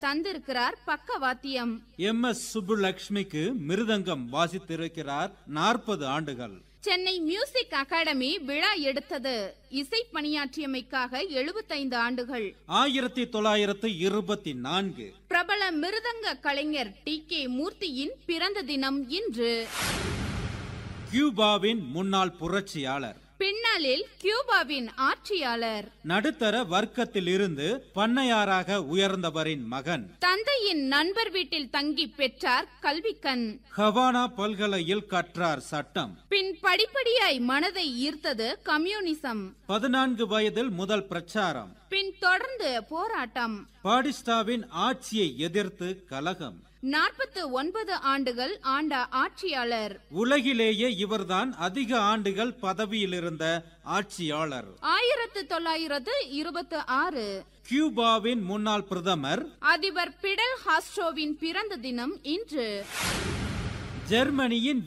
தந்திருக்கிறார் பக்கவாத்தியம் M S சுப்புலட்சுமிக்கு மிருதங்கம் வாசித்திருக்கிறார் நாற்பது ஆண்டுகள் சென்னை மியூசிக் அகாடமி விழா எடுத்தது இசை பணியாற்றியமைக்காக எழுபத்தைந்து ஆண்டுகள் ஆயிரத்தி தொள்ளாயிரத்து இருபத்தி நான்கு பிரபல மிருதங்க கலைஞர் டி கே மூர்த்தியின் பிறந்த தினம் இன்று கியூபாவின் முன்னாள் புரட்சியாளர் பின்னாளில் கியூபாவின் ஆட்சியாளர் நடுத்தர வர்க்கத்தில் இருந்து பண்ணையாராக உயர்ந்தவரின் மகன் தந்தையின் நண்பர் வீட்டில் தங்கி பெற்றார் கல்விக்கண் ஹவானா பல்கலையில் கற்றார் சட்டம் பின் படிப்படியாய் மனதை ஈர்த்தது கம்யூனிசம் பதினான்கு வயதில் முதல் பிரச்சாரம் பின் தொடர்ந்து போராட்டம் பாடிஸ்டாவின் ஆட்சியை எதிர்த்து கலகம் நாற்பத்து ஒன்பது ஆண்டுகள் ஆண்ட ஆட்சியாளர் உலகிலேயே இவர்தான் அதிக ஆண்டுகள் பதவியில் இருந்த ஆட்சியாளர் ஆயிரத்து தொள்ளாயிரத்து இருபத்து ஆறு கியூபாவின் முன்னாள் பிரதமர் அதிபர் பிடல் ஹாஸ்ட்ரோவின் பிறந்த தினம் இன்று ஜெர்மனியின்